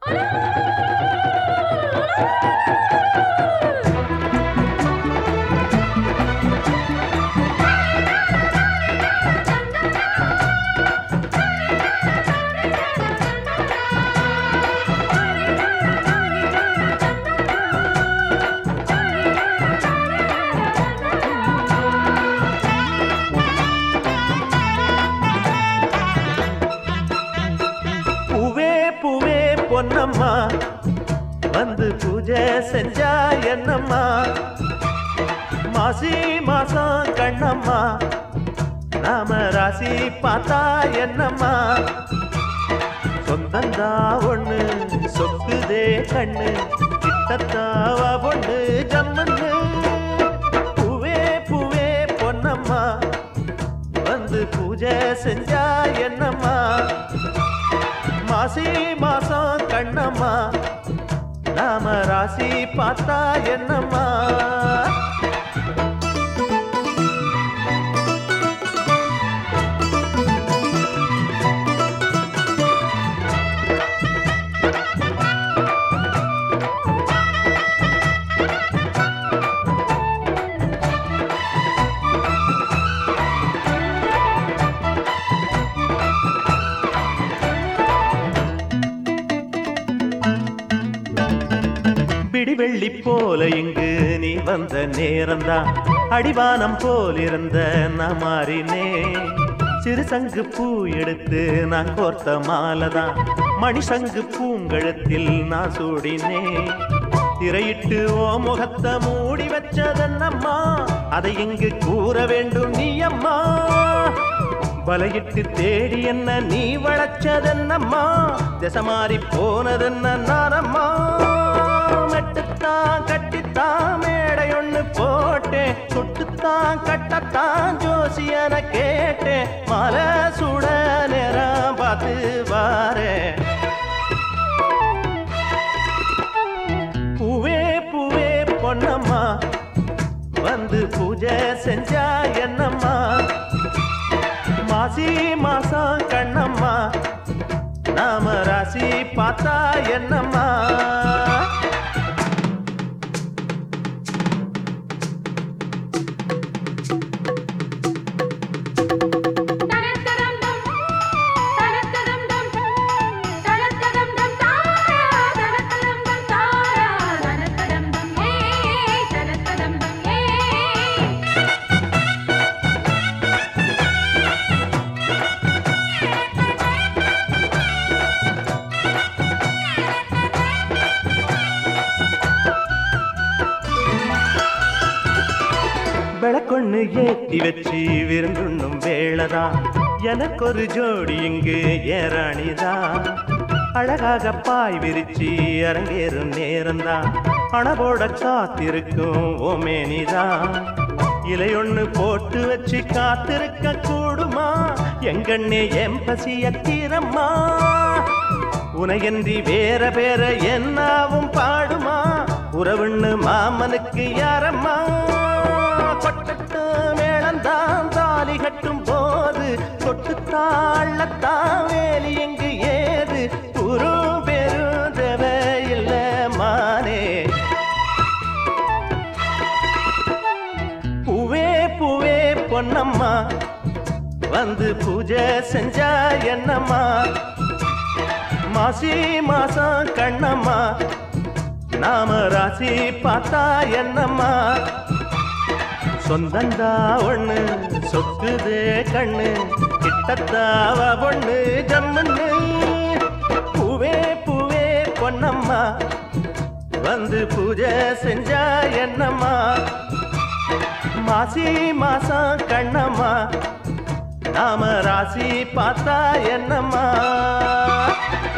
பூவே பூவே பொன்னம்மா வந்து பூஜை செஞ்சா என்னம்மா மாசி மாசம் கண்ணம்மா நாம ராசி பார்த்தா என்னம்மா சொந்தந்தா ஒண்ணு சொக்குதே கண்ணு கிட்டத்தாவா பொண்ணு ஜம்மன்னு பூவே பூவே பொன்னம்மா வந்து பூஜை செஞ்சா என்னம்மா மாசி மாசம் கண்ணம்மா நாம ராசி பார்த்தா என்னம்மா பிடிவெள்ளி போல இங்கு நீ வந்த நேரம்தான் அடிவானம் போல் இருந்த நான் மாறினே சிறு சங்கு பூ எடுத்து நான் கோர்த்த மாலைதான் மணிசங்கு பூங்கழுத்தில் நான் சூடினே திரையிட்டு ஓ முகத்தை மூடி வச்சதன்னம்மா அதை இங்கு கூற வேண்டும் நீ அம்மா வலையிட்டு தேடி என்ன நீ வளச்சதென்னம்மா திசை மாறி போனதென்ன நானம்மா மெட்டுத்தான் கட்டித்தான் மேடை ஒண்ணு போட்டேன் சுட்டுத்தான் கட்டத்தான் ஜோசியன கேட்டேன் மலை சுட நேரம் பார்த்து வாரேன் பூவே பூவே பொன்னம்மா வந்து பூஜை செஞ்சா என்னம்மா மாசி மாசம் கண்ணம்மா நாம ராசி பார்த்தா என்னம்மா தனத்ததம் தனத்ததம் தனத்ததம் தாரா தனத்ததம் தாரா தனத்ததம் ஹே தனத்ததம் ஹே விளக்கொண்ணு ஏத்தி வச்சு விருந்துண்ணும் வேளதான் எனக்கு ஒரு ஜோடி இங்கு ஏராணிதான் அழகாக பாய் விரிச்சு அரங்கேறும் நேரம்தான் அணபோட காத்திருக்கும் ஓமேனிதான் இலையொண்ணு போட்டு வச்சு காத்திருக்க கூடுமா எங்கண்ணே எம் பசிய தீரம்மா உனையன்றி வேற வேற என்னாவும் பாடுமா உறவுன்னு மாமனுக்கு யாரம்மா கொட்டட்டு மேளந்தான் தாலி கட்டும் போது தொட்டு தாழத்தான் வேலி எங்கு ஏது குரு பெரும் தேவையில்ல மானே பூவே பூவே பொன்னம்மா வந்து பூஜை செஞ்சா என்னம்மா மாசி மாசம் கண்ணம்மா நாம ராசி பார்த்தா என்னம்மா சொந்தந்தா ஒண்ணு சொக்குதே கண்ணு கிட்டத்தாவ பொண்ணு ஜம்முன்னு பூவே பூவே பொன்னம்மா வந்து பூஜை செஞ்சா என்னம்மா மாசி மாசம் கண்ணம்மா நாம ராசி பார்த்தா என்னம்மா